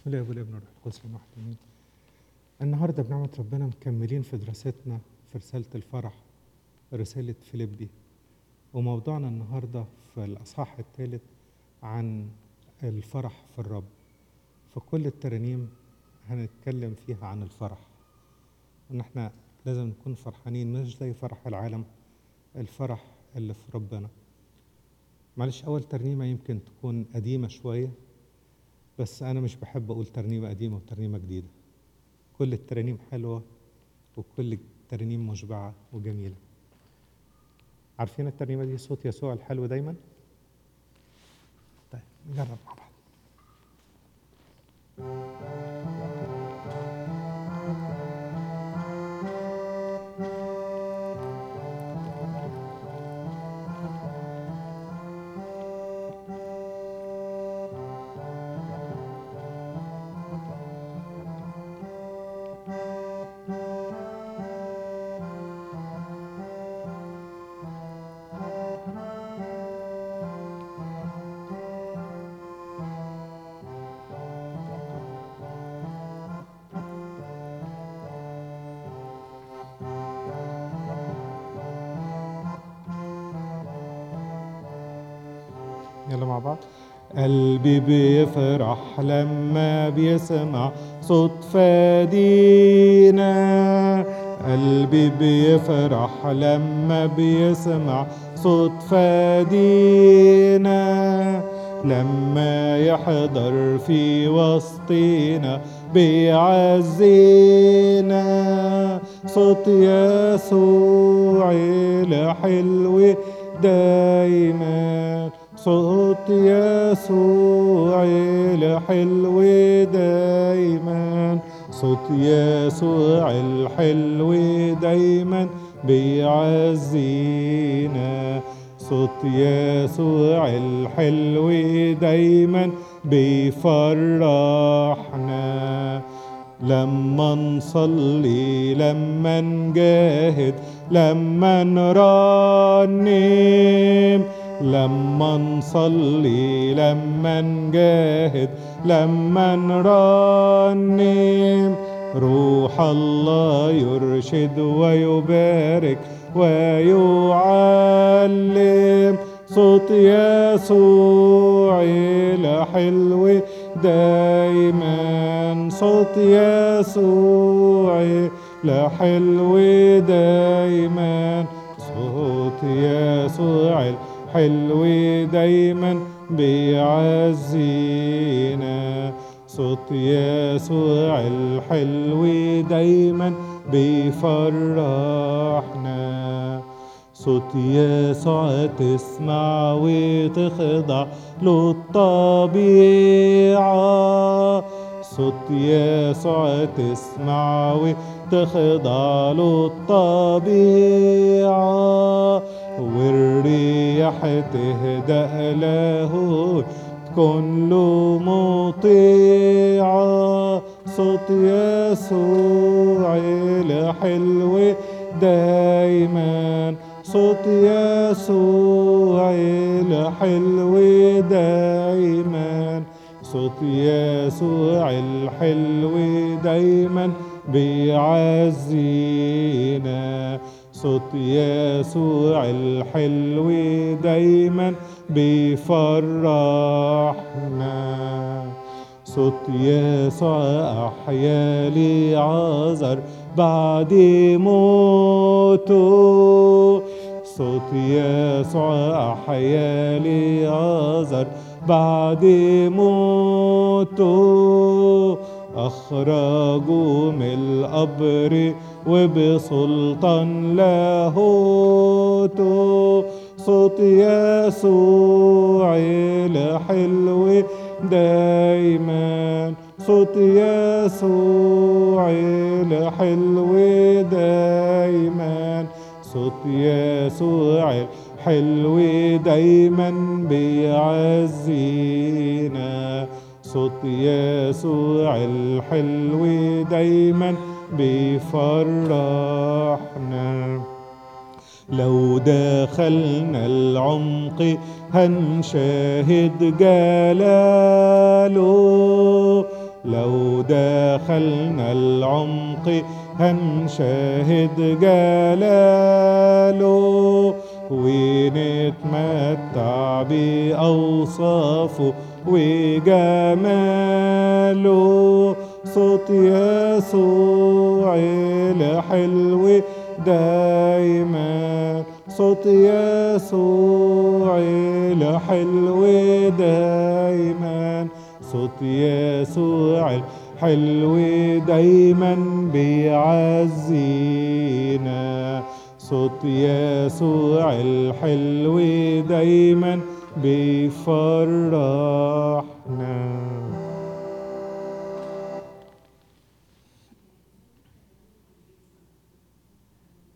بسم الله والابن والروح القدس واحد امين النهارده بنعمه ربنا مكملين في دراستنا في رساله الفرح رساله فيليبي وموضوعنا النهارده في الاصحاح الثالث عن الفرح في الرب في كل الترانيم هنتكلم فيها عن الفرح ان احنا لازم نكون فرحانين مش زي فرح العالم الفرح اللي في ربنا معلش اول ترنيمه يمكن تكون قديمه شويه بس انا مش بحب اقول ترنيمه قديمه وترنيمه جديده كل الترانيم حلوه وكل الترانيم مشبعه وجميله عارفين الترنيمه دي صوت يسوع الحلو دايما طيب نجرب مع بعض يلا مع بعض قلبي بيفرح لما بيسمع صوت فادينا قلبي بيفرح لما بيسمع صوت فادينا لما يحضر في وسطينا بيعزينا صوت يسوع الحلو دايما صوت يسوع الحلو دايما صوت يسوع الحلو دايما بيعزينا صوت يسوع الحلو دايما بيفرحنا لما نصلي لما نجاهد لما نرنم لما نصلي لما نجاهد لما نرنم روح الله يرشد ويبارك ويعلم صوت يسوع الحلو دايما صوت يسوع الحلو دايما صوت يسوع الحلو دايما بيعزينا صوت يسوع الحلو دايما بيفرحنا صوت يسوع تسمع وتخضع له الطبيعة صوت يسوع تسمع وتخضع له الطبيعة والرياح تهدأ له تكون له مطيعة صوت يسوع الحلو دايما صوت يسوع الحلو دايما صوت يسوع الحلو دايما بيعزينا صوت يسوع الحلو دايما بيفرحنا صوت يسوع أحيا لي عذر بعد موته صوت يسوع أحيا لي عذر بعد موته أخرجوا من القبر وبسلطان لاهوته صوت يسوع الحلو دايما صوت يسوع الحلو دايما صوت يسوع الحلو دايما بيعزينا صوت يسوع الحلو دايما بيفرحنا لو دخلنا العمق هنشاهد جلاله لو دخلنا العمق هنشاهد جلاله ونتمتع بأوصافه وجماله صوت يسوع الحلو دايما صوت يسوع الحلو دايما صوت يسوع الحلو دايما بيعزينا صوت يسوع الحلو دايما بيفرحنا